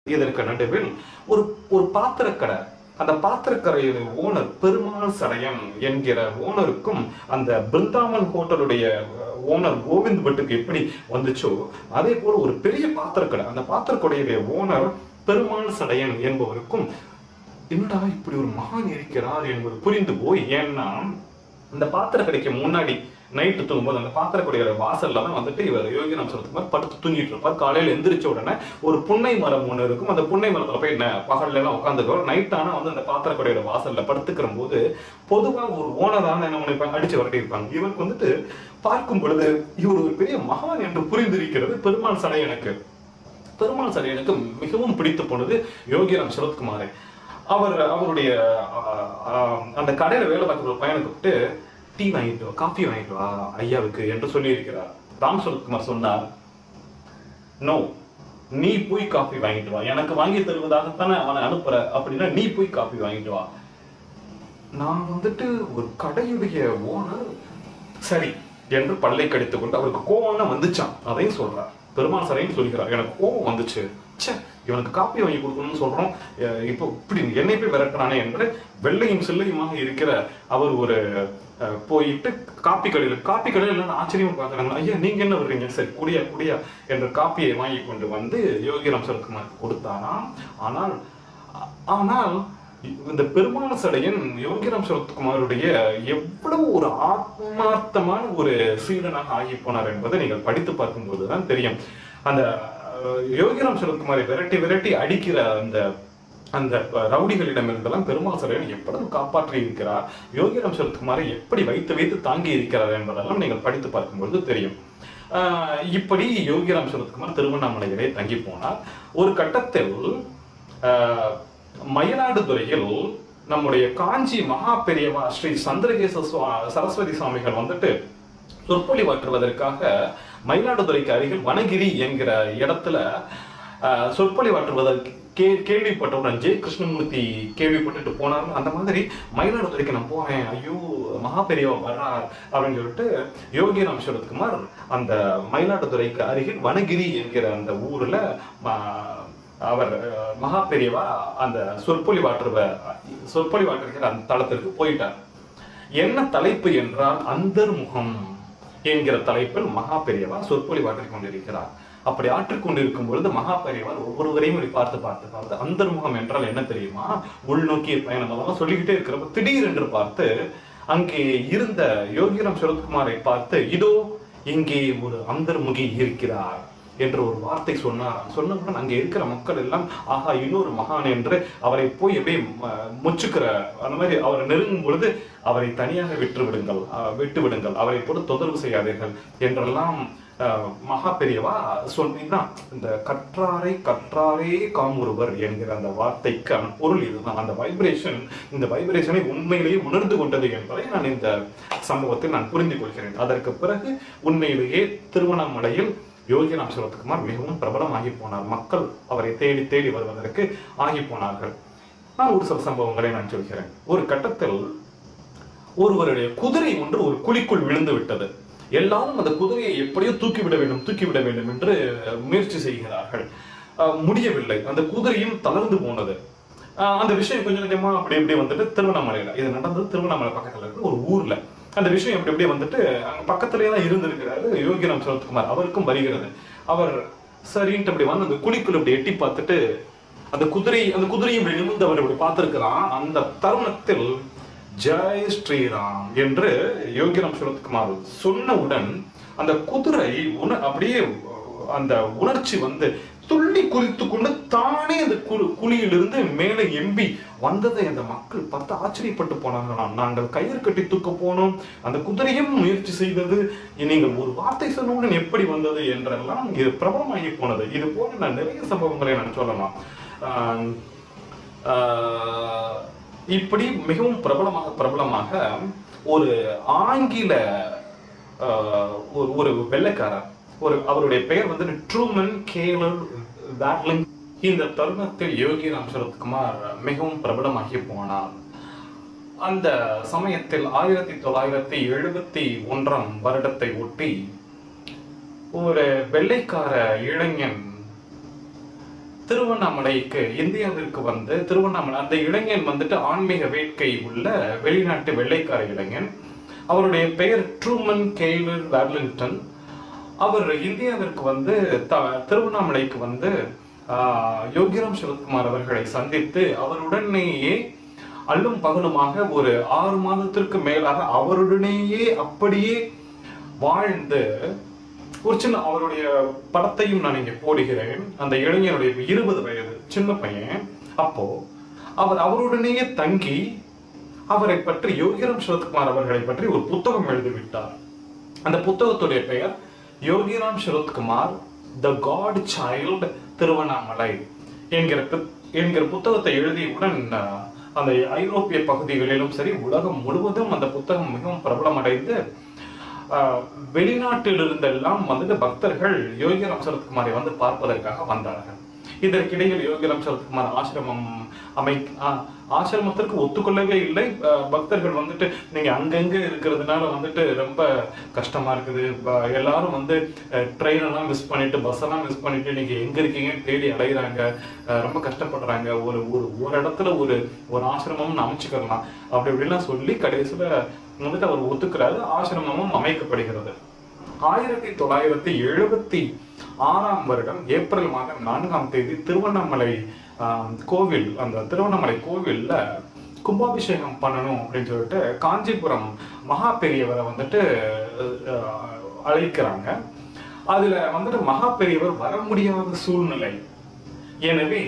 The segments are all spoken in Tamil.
இதற்கு நடுவில் ஒரு ஒரு பாத்திரக்கடை அந்த பாத்திரக்கடையுடைய ஓனர் பெருமாள் சடையன் என்கிற ஓனருக்கும் அந்த பிருந்தாவன் ஹோட்டலுடைய ஓனர் கோவிந்த் பட்டுக்கு எப்படி வந்துச்சோ அதே போல ஒரு பெரிய பாத்திரக்கடை அந்த பாத்திரக்கடையுடைய ஓனர் பெருமாள் சடையன் என்பவருக்கும் என்னடா இப்படி ஒரு மகான் இருக்கிறார் என்பது புரிந்து போய் ஏன்னா இந்த பாத்திரக்கடைக்கு முன்னாடி நைட்டு தூங்கும்போது அந்த பாத்திரக்கடையோட வாசல்ல தான் வந்துட்டு இவர் யோகிராம் சரத்குமார் படுத்து தூங்கிட்டு இருப்பார் காலையில எந்திரிச்ச உடனே ஒரு புன்னை மரம் ஒண்ணு இருக்கும் அந்த புன்னை மரத்துல போய் என்ன பகல்ல எல்லாம் உட்காந்துக்குவார் நைட் ஆனா வந்து அந்த பாத்திரக்கடையோட வாசல்ல படுத்துக்கிற போது பொதுவா ஒரு ஓனரான என்ன பண்ணிருப்பாங்க அடிச்சு வரட்டி இருப்பாங்க இவருக்கு வந்துட்டு பார்க்கும் பொழுது இவர் ஒரு பெரிய மகான் என்று புரிந்திருக்கிறது பெருமாள் சடை எனக்கு பெருமாள் சடை எனக்கு மிகவும் பிடித்து போனது யோகிராம் சரத்குமாரை அவர் அவருடைய ஆஹ், ஆஹ், அந்த கடையில வேலை பார்க்குற ஒரு பையனை கூப்பிட்டு டீ வாங்கிட்டு வா காஃபி வாங்கிட்டு வா ஐயாவுக்கு என்று சொல்லியிருக்கிறார் ராம் சரத்குமார் சொன்னார் நோ நீ போய் காஃபி வாங்கிட்டு வா எனக்கு வாங்கி தருவதாகத்தானே அவனை அனுப்புற அப்படின்னா நீ போய் காஃபி வாங்கிட்டு வா நான் வந்துட்டு ஒரு கடையுடைய ஓனர் சரி என்று பல்லை கடித்துக் கொண்டு அவருக்கு கோவம் வந்துச்சான் அதையும் சொல்றார் பெருமாள் சரையும் சொல்கிறார் எனக்கு கோவம் வந்துச்சு ச்சே இவனுக்கு காப்பி வாங்கி கொடுக்கணும்னு சொல்றோம் அஹ் இப்போ இப்படி என்னை போய் விரட்டுறானே என்று வெள்ளையும் சில்லையுமாக இருக்கிற அவர் ஒரு அஹ், போயிட்டு காப்பி கடையில் காப்பி கடையில் எல்லாம் ஆச்சரியமா பார்க்கறாங்க ஐயா நீங்க என்ன வர்றீங்க சரி குடியா குடியா என்ற காப்பியை வாங்கி கொண்டு வந்து யோகிராம் சரத்குமார் கொடுத்தாராம் ஆனால் ஆனால் இந்த பெருமாள் சடையன் யோகிராம் சரத்குமாருடைய எவ்வளவு ஒரு ஆத்மார்த்தமான ஒரு சீடனாக ஆகி போனார் என்பதை நீங்கள் படித்து பார்க்கும்போது தான் தெரியும் அந்த அஹ், யோகிராம் சரத்குமாரை விரட்டி விரட்டி அடிக்கிற அந்த அந்த ரவுடிகளிடம் இருந்தெல்லாம் பெருமாள் சடையன் எவ்வளவு காப்பாற்றி இருக்கிறார் யோகிராம் சரத்குமாரை எப்படி வைத்து வைத்து தாங்கி இருக்கிறார் என்பதெல்லாம் நீங்கள் படித்து பார்க்கும்பொழுது தெரியும் ஆஹ் இப்படி யோகிராம் சரத்குமார் திருவண்ணாமலையிலே தங்கி போனார் ஒரு கட்டத்தில் ஆஹ் மயிலாடுதுறையில் நம்முடைய காஞ்சி மகா பெரியவா ஸ்ரீ சந்திரகேச சுவா- சரஸ்வதி சுவாமிகள் வந்துட்டு சொற்பொழிவாற்றுவதற்காக மயிலாடுதுறைக்கு அருகில் வனகிரி என்கிற இடத்துல ஆஹ், சொற்பொழிவாற்றுவதற்கு கே கேள்விப்பட்டவுடன் ஜெய கிருஷ்ணமூர்த்தி கேள்விப்பட்டுட்டு போனார் அந்த மாதிரி மயிலாடுதுறைக்கு நான் போறேன் ஐயோ மகா பெரியவா வர்றார் அப்படின்னு சொல்லிட்டு யோகிராம் சரத்குமார் அந்த மயிலாடுதுறைக்கு அருகில் வனகிரி என்கிற அந்த ஊர்ல ஆஹ், அவர் அஹ், மகா பெரியவா அந்த சொற்பொழிவாற்றுவ சொற்பொழிவாற்றுகிற அந்த தளத்திற்கு போயிட்டார் என்ன தலைப்பு என்றால் அந்தர்முகம் என்கிற தலைப்பில் மகா பெரியவா சொற்பொழிவாற்றிக் கொண்டிருக்கிறார் அப்படி ஆற்றிக் கொண்டிருக்கும் பொழுது மகா பெரியவர் ஒவ்வொருவரையும் இப்படி பார்த்து பார்த்து பார்த்து அந்தர்முகம் என்றால் என்ன தெரியுமா உள்நோக்கிய பயணம் அதெல்லாம் சொல்லிக்கிட்டே இருக்கிறப்ப திடீரென்று பார்த்து அங்கே இருந்த யோகிராம் சரத்குமாரை பார்த்து இதோ இங்கே ஒரு அந்தர்முகி இருக்கிறார் என்று ஒரு வார்த்தை சொன்னார் சொன்னவுடன் அங்கே இருக்கிற மக்கள் எல்லாம் ஆஹா இன்னொரு மகான் என்று அவரை போய் அப்படியே ம- முச்சுக்கிற அந்த மாதிரி அவரை நெருங்கும் பொழுது அவரை தனியாக விட்டு விடுங்கள் அஹ், விட்டு விடுங்கள் அவரை போட்டு தொந்தரவு செய்யாதீர்கள் என்றெல்லாம் அஹ், மகா பெரியவா சொன்னீங்கன்னா இந்த கற்றாரை கற்றாரே காமுறுவர் என்கிற அந்த வார்த்தைக்கான பொருள் இதுதான் அந்த வைப்ரேஷன் இந்த வைப்ரேஷனை உண்மையிலேயே உணர்ந்து கொண்டது என்பதை நான் இந்த சம்பவத்தில் நான் புரிந்து கொள்கிறேன் அதற்கு பிறகு உண்மையிலேயே திருவண்ணாமலையில் யோகிராம் சரத்குமார் மிகவும் பிரபலமாகி போனார் மக்கள் அவரை தேடி தேடி வருவதற்கு ஆகி போனார்கள் நான் ஒரு சில சம்பவங்களை நான் சொல்கிறேன் ஒரு கட்டத்தில் ஒருவருடைய குதிரை ஒன்று ஒரு குழிக்குள் விழுந்து விட்டது எல்லாரும் அந்த குதிரையை எப்படியோ தூக்கிவிட வேண்டும் தூக்கிவிட வேண்டும் என்று முயற்சி செய்கிறார்கள் அஹ் முடியவில்லை அந்த குதிரையும் தளர்ந்து போனது அஹ் அந்த விஷயம் கொஞ்சம் கொஞ்சமா அப்படி இப்படி வந்துட்டு திருவண்ணாமலையில இது நடந்தது திருவண்ணாமலை பக்கத்துல இருக்கிற ஒரு ஊர்ல அந்த விஷயம் இப்படி இப்படி வந்துட்டு அங்க பக்கத்திலேயே தான் இருந்திருக்கிறாரு யோகிராம் சரத்குமார் அவருக்கும் வருகிறது அவர் சரின்ட்டு அப்படி வந்து அந்த குழிக்குள் இப்படி எட்டி பார்த்துட்டு அந்த குதிரை அந்த குதிரையை இப்படி நிமிர்ந்து அவர் இப்படி பார்த்திருக்கிறான் அந்த தருணத்தில் ஜெய் ஸ்ரீராம் என்று யோகிராம் சரத்குமார் சொன்னவுடன் அந்த குதிரை உண அப்படியே அந்த உணர்ச்சி வந்து துள்ளி குறித்து கொண்டு தானே அந்த குழு குழியிலிருந்து மேலே எம்பி வந்ததை அந்த மக்கள் பார்த்து ஆச்சரியப்பட்டு போனாங்களாம் நாங்கள் கயிறு கட்டி தூக்க போனோம் அந்த குதிரையும் முயற்சி செய்தது நீங்கள் ஒரு வார்த்தை சொன்னவுடன் எப்படி வந்தது என்றெல்லாம் இது பிரபலமாகி போனது இது போல நான் நிறைய சம்பவங்களை நான் சொல்லலாம் ஆஹ் ஆஹ் இப்படி மிகவும் பிரபலமாக பிரபலமாக ஒரு ஆங்கில ஆஹ், ஒரு ஒரு வெள்ளைக்காரர் ஒரு அவருடைய பெயர் வந்து ட்ரூமன் கேலர் வேட்லிங் இந்த தருணத்தில் யோகிராம் சரத்குமார் மிகவும் பிரபலமாகி போனார் அந்த சமயத்தில் ஆயிரத்தி தொள்ளாயிரத்தி எழுபத்தி ஒன்றாம் வருடத்தை ஒட்டி ஒரு வெள்ளைக்கார இளைஞன் திருவண்ணாமலைக்கு இந்தியாவிற்கு வந்து திருவண்ணாமலை அந்த இளைஞன் வந்துட்டு ஆன்மீக வேட்கை உள்ள வெளிநாட்டு வெள்ளைக்கார இளைஞன் அவருடைய பெயர் ட்ரூமன் கெய்லர் வேர்லிங்டன் அவர் இந்தியாவிற்கு வந்து த- திருவண்ணாமலைக்கு வந்து ஆஹ், யோகிராம் சிவகுமார் அவர்களை சந்தித்து அவருடனேயே அல்லும் பகலுமாக ஒரு ஆறு மாதத்திற்கு மேலாக அவருடனேயே அப்படியே வாழ்ந்து ஒரு சின்ன அவருடைய படத்தையும் நான் இங்கே போடுகிறேன் அந்த இளைஞனுடைய இருபது வயது சின்ன பையன் அப்போ அவர் அவருடனேயே தங்கி அவரை பற்றி யோகிராம் சிவகுமார் அவர்களை பற்றி ஒரு புத்தகம் எழுதிவிட்டார் அந்த புத்தகத்துடைய பெயர் Yogiram Suratkumar the god child Tiruvannamalai என்கிற பு- என்கிற புத்தகத்தை எழுதியவுடன் அஹ், அந்த ஐரோப்பிய பகுதிகளிலும் சரி உலகம் முழுவதும் அந்த புத்தகம் மிகவும் பிரபலமடைந்து ஆஹ், வெளிநாட்டில் இருந்தெல்லாம் வந்துட்டு பக்தர்கள் யோகிராம் சரத்குமாரை வந்து பார்ப்பதற்காக வந்தார்கள் இதற்கிடையில் யோகிராம் சரத்குமார் ஆசிரமம் அமை ஆஹ், ஆசிரமத்திற்கு ஒத்துக்கொள்ளவே இல்லை ஆஹ், பக்தர்கள் வந்துட்டு நீங்க அங்கங்க இருக்கிறதுனால வந்துட்டு ரொம்ப கஷ்டமா இருக்குது ப- எல்லாரும் வந்து ட்ரெயின் எல்லாம் மிஸ் பண்ணிட்டு பஸ் எல்லாம் மிஸ் பண்ணிட்டு நீங்க எங்க இருக்கீங்கன்னு தேடி அலைகிறாங்க ஆஹ், ரொம்ப கஷ்டப்படுறாங்க ஒரு ஒரு ஒரு இடத்துல ஒரு ஒரு ஆசிரமம்னு அமைச்சுக்கலாம் அப்படி இப்படிலாம் சொல்லி கடைசியில வந்துட்டு அவர் ஒத்துக்கிறாரு ஆசிரமமும் அமைக்கப்படுகிறது ஆயிரத்தி தொள்ளாயிரத்தி எழுபத்தி ஆறாம் வருடம் ஏப்ரல் மாதம் நான்காம் தேதி திருவண்ணாமலை ஆஹ், கோவில் அந்த திருவண்ணாமலை கோவில்ல கும்பாபிஷேகம் பண்ணணும் அப்படின்னு சொல்லிட்டு காஞ்சிபுரம் மகா பெரியவரை வந்துட்டு ஆஹ், அழைக்கிறாங்க அதுல வந்துட்டு மகா பெரியவர் வர முடியாத சூழ்நிலை எனவே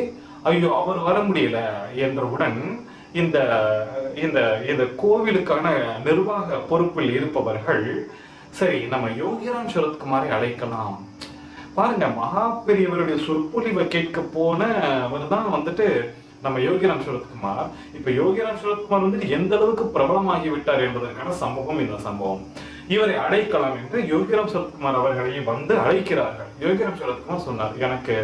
ஐயோ அவர் வர முடியல என்றவுடன் இந்த இந்த இந்த கோவிலுக்கான நிர்வாக பொறுப்பில் இருப்பவர்கள் சரி நம்ம யோகிராம் சரத்குமாரை அழைக்கலாம் பாருங்க மகா பெரியவருடைய சொற்பொழிவை கேட்க போனவர் தான் வந்துட்டு நம்ம யோகிராம் சரத்குமார் இப்ப யோகிராம் சரத்குமார் வந்துட்டு எந்த அளவுக்கு பிரபலமாகி விட்டார் என்பதற்கான சம்பவம் இந்த சம்பவம் இவரை அழைக்கலாம் என்று யோகிராம் சரத்குமார் அவர்களை வந்து அழைக்கிறார்கள் யோகிராம் சரத்குமார் சொன்னார் எனக்கு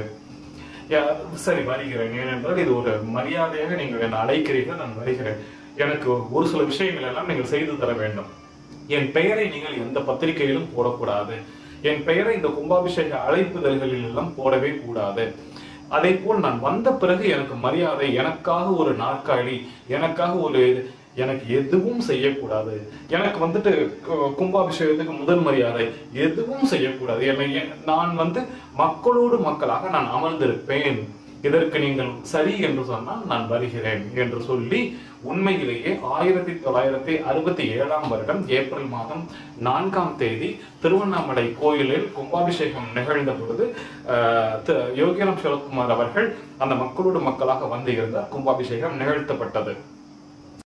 யா- சரி வருகிறேன் ஏனென்றால் இது ஒரு மரியாதையாக நீங்கள் என்னை அழைக்கிறீர்கள் நான் வருகிறேன் எனக்கு ஒரு சில விஷயங்கள் எல்லாம் நீங்கள் செய்து தர வேண்டும் என் பெயரை நீங்கள் எந்த பத்திரிகையிலும் போடக்கூடாது என் பெயரை இந்த கும்பாபிஷேக அழைப்புதல்களில் எல்லாம் போடவே கூடாது அதே போல் நான் வந்த பிறகு எனக்கு மரியாதை எனக்காக ஒரு நாற்காலி எனக்காக ஒரு எனக்கு எதுவும் செய்யக்கூடாது எனக்கு வந்துட்டு கு- கும்பாபிஷேகத்துக்கு முதல் மரியாதை எதுவும் செய்யக்கூடாது என்னை என்- நான் வந்து மக்களோடு மக்களாக நான் அமர்ந்திருப்பேன் இதற்கு நீங்கள் சரி என்று சொன்னால் நான் வருகிறேன் என்று சொல்லி உண்மையிலேயே ஆயிரத்தி தொள்ளாயிரத்தி அறுபத்தி ஏழாம் வருடம் ஏப்ரல் மாதம் நான்காம் தேதி திருவண்ணாமலை கோயிலில் கும்பாபிஷேகம் நிகழ்ந்த பொழுது ஆஹ், தி- யோகிராம் சிவகுமார் அவர்கள் அந்த மக்களோடு மக்களாக வந்து இருந்தார் கும்பாபிஷேகம் நிகழ்த்தப்பட்டது